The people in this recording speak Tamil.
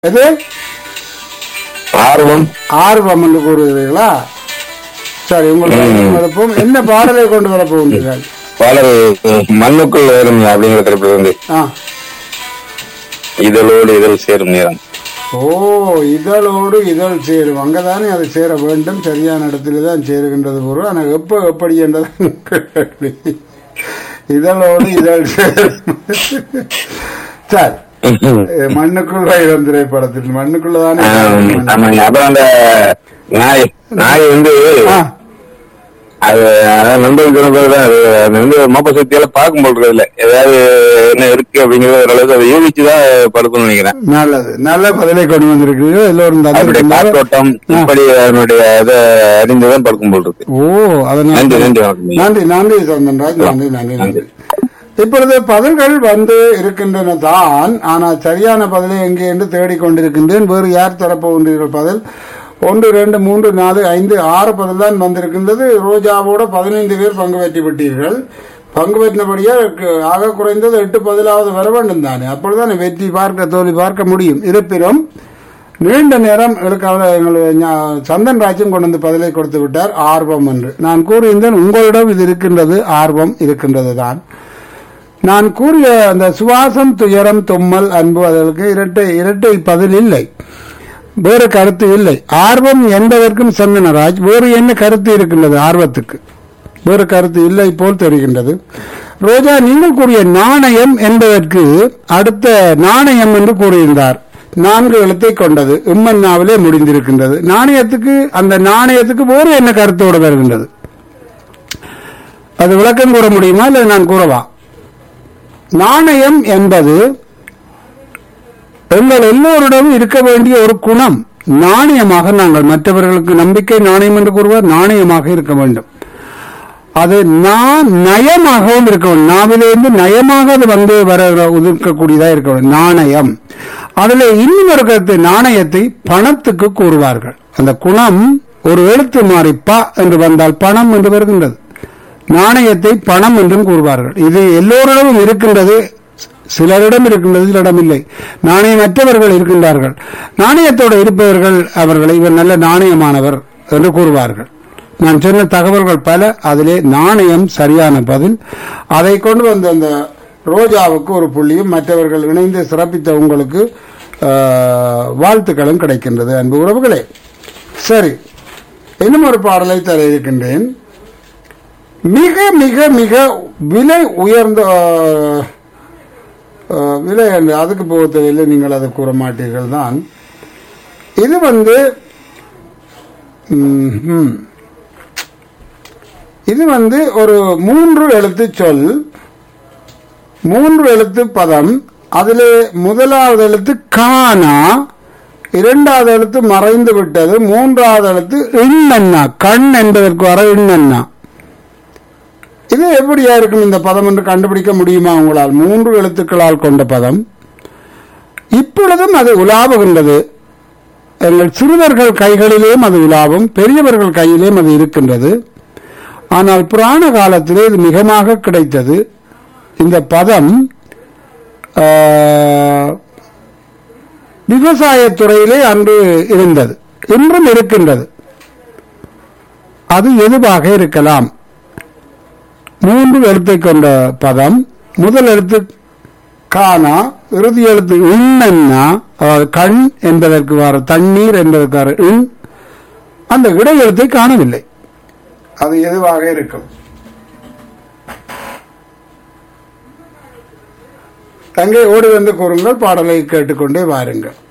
எது ஆர்வம் ஆர்வம் என்று கூறுகிறீர்களா சரி உங்களுக்கு வரப்போம் என்ன பாடலை கொண்டு வர போகின்றீர்கள் பாடல் மண்ணுக்குள் ஏறும் அப்படிங்கிற தலைப்புல இருந்து ஆ இதழோடு இதழ் சேரும் நேரம் ஓ இதழோடு இதழ் சேரும் அங்கதானே அது சேர வேண்டும் சரியான இடத்துல தான் சேருகின்றது பொருள் ஆனால் எப்போ எப்படி என்றது கேள்வி. இதழோடு இதழ் சேரும் சரி அஹ் மண்ணுக்குள் வைரம் திரைப்படத்தில் மண்ணுக்குள்ளதானே ஆம், ஆமாங்க அப்புறம் அந்த நாய் நாய் வந்து ஆ, அது அதான் நண்பர்கள் சொன்னதான் அது அது வந்து மோப்ப சக்தியால பார்க்கும் போல் இருக்குதுல்ல ஏதாவது என்ன இருக்கு அப்படிங்கறது ஓரளவுக்கு அதை யூகிச்சுதான் படுக்கணும்னு நினைக்கிறேன் நல்லது நல்ல பதிலை கொண்டு வந்திருக்கிறீர்கள் எல்லோரும் அப்படி தந்திருக்கின்றனர். காற்றோட்டம் இப்படி அதனுடைய இதை அறிந்துதான் படுக்கும் போல் இருக்கு ஓ அதனால் நன்றி நன்றி வணக்கம் நன்றி நன்றி சந்தன்ராஜ் நன்றி நன்றி நன்றி இப்பொழுது பதில்கள் வந்து இருக்கின்றன தான் ஆனால் சரியான பதிலை எங்கே என்று தேடிக்கொண்டிருக்கின்றேன் வேறு யார் தரப்போகின்றீர்கள் பதில் ஒன்று ரெண்டு மூன்று நாலு ஐந்து ஆறு பதில் தான் வந்திருக்கின்றது ரோஜாவோட பதினைந்து பேர் பங்கு பெற்று விட்டீர்கள் பங்கு பெற்றினபடியே ஆக குறைந்தது எட்டு பதிலாவது வர வேண்டும் தானே அப்பொழுதுதான் வெற்றி பார்க்க தோல்வி பார்க்க முடியும் இருப்பினும் நீண்ட நேரம் எங்களுக்கு அவர் எங்களுடைய ஞா- சந்தன் ராஜ்யம் கொண்டு வந்து பதிலை கொடுத்து விட்டார் ஆர்வம் என்று நான் கூறியிருந்தேன் உங்களிடம் இது இருக்கின்றது ஆர்வம் இருக்கின்றது தான் நான் கூறிய அந்த சுவாசம் துயரம் தும்மல் அன்பு அதற்கு இரட்டை இரட்டை பதில் இல்லை வேறு கருத்து இல்லை ஆர்வம் என்பதற்கும் சந்தனராஜ் வேறு என்ன கருத்து இருக்கின்றது ஆர்வத்துக்கு வேறு கருத்து இல்லை போல் தெரிகின்றது ரோஜா நீங்கள் கூறிய நாணயம் என்பதற்கு அடுத்த நாணயம் என்று கூறியிருந்தார் நான்கு எழுத்தை கொண்டது இம்மன்னாவிலே முடிந்திருக்கின்றது நாணயத்துக்கு அந்த நாணயத்துக்கு வேறு என்ன கருத்தோடு வருகின்றது அது விளக்கம் கூற முடியுமா இல்லை நான் கூறவா நாணயம் என்பது எங்கள் எல்லோரிடமும் இருக்க வேண்டிய ஒரு குணம் நாணயமாக நாங்கள் மற்றவர்களுக்கு நம்பிக்கை நாணயம் என்று கூறுவார் நாணயமாக இருக்க வேண்டும் அது நான் நயமாகவும் இருக்க வேண்டும் நாவிலிருந்து நயமாக அது வந்து வர இருக்கக்கூடியதா இருக்க வேண்டும் நாணயம் அதுல இன்னும் ஒரு கருத்து நாணயத்தை பணத்துக்கு கூறுவார்கள் அந்த குணம் ஒரு எழுத்து மாறி ப என்று வந்தால் பணம் என்று வருகின்றது நாணயத்தை பணம் என்றும் கூறுவார்கள் இது எல்லோரிடமும் இருக்கின்றது சிலரிடம் இருக்கின்றது சிலரிடம் இல்லை நாணயமற்றவர்கள் இருக்கின்றார்கள் நாணயத்தோடு இருப்பவர்கள் அவர்களை இவர் நல்ல நாணயமானவர் என்று கூறுவார்கள் நான் சொன்ன தகவல்கள் பல அதிலே நாணயம் சரியான பதில் அதை கொண்டு வந்த அந்த ரோஜாவுக்கு ஒரு புள்ளியும் மற்றவர்கள் இணைந்து சிறப்பித்த உங்களுக்கு ஆஹ், வாழ்த்துக்களும் கிடைக்கின்றது அன்பு உறவுகளே சரி இன்னும் ஒரு பாடலை தர இருக்கின்றேன் மிக மிக மிக விலை உயர்ந்த ஆஹ், ஆஹ், விலை என்று அதுக்கு போக தேவையில்லை நீங்கள் அதை கூற மாட்டீர்கள் தான் இது வந்து ம், ம். இது வந்து ஒரு மூன்று எழுத்து சொல் மூன்று எழுத்து பதம் அதிலே முதலாவது எழுத்து கானா இரண்டாவது எழுத்து மறைந்து விட்டது மூன்றாவது எழுத்து இண்ணன்னா கண் என்பதற்கு வர இண்ணன்னா இது எப்படியா இருக்கும் இந்த பதம் என்று கண்டுபிடிக்க முடியுமா உங்களால் மூன்று எழுத்துக்களால் கொண்ட பதம் இப்பொழுதும் அது உலாவுகின்றது எங்கள் சிறுவர்கள் கைகளிலேயும் அது உலாவும் பெரியவர்கள் கையிலேயும் அது இருக்கின்றது ஆனால் புராண காலத்திலே இது மிகமாக கிடைத்தது இந்த பதம் ஆஹ், விவசாயத்துறையிலே அன்று இருந்தது இன்றும் இருக்கின்றது அது எதுவாக இருக்கலாம் மூன்று எழுத்தை கொண்ட பதம் முதல் எழுத்து கானா இறுதி எழுத்து இண்ணன்னா அதாவது கண் என்பதற்கு வர தண்ணீர் என்பதற்கு வர இன் அந்த இடை எழுத்தை காணவில்லை அது எதுவாக இருக்கும் தங்கை ஓடி வந்து கூறுங்கள் பாடலை கேட்டுக்கொண்டே வாருங்கள்